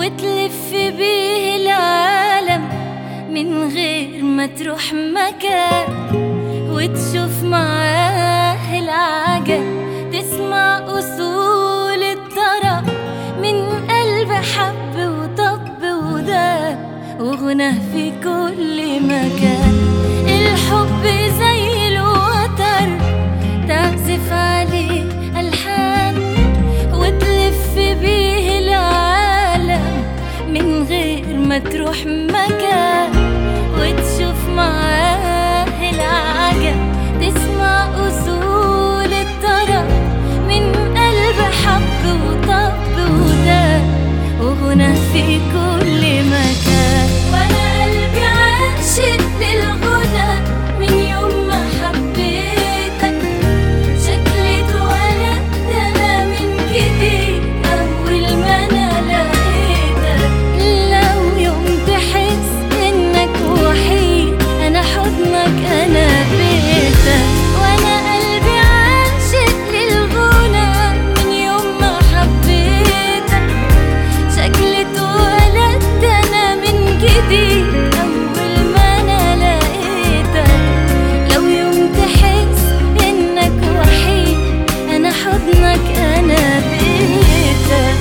وتلف بيه العالم من غير ما تروح مكان وتشوف معاه العجب تسمع أصول الطرب من قلب حب وطب وداب وغنى في كل مكان الحب زي الوتر تعزف عليه ألحان وتلف بيه العالم من غير ما تروح مكان وتشوف معاه العجب تسمع أصول الطرب من قلب حب وطب وداب وغنى في كل مكان وأنا قلبي عاشق للغنى من يوم ما حبيتك شكلي اتولدت أنا من جديد أول ما أنا لقيتك لو يوم تحس إنك وحيد أنا حضنك أنا بيتك وأنا قلبي عاشق للغنى من يوم ما حبيتك شكلي اتولدت أنا من جديد أول ما أنا لقيتك لو يوم تحس إنك وحيد أنا حضنك أنا بيتك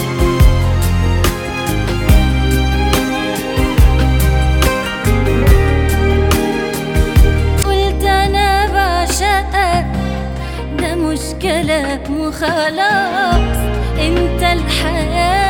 قلت أنا بعشقك ده مش كلام وخلاص انت الحياة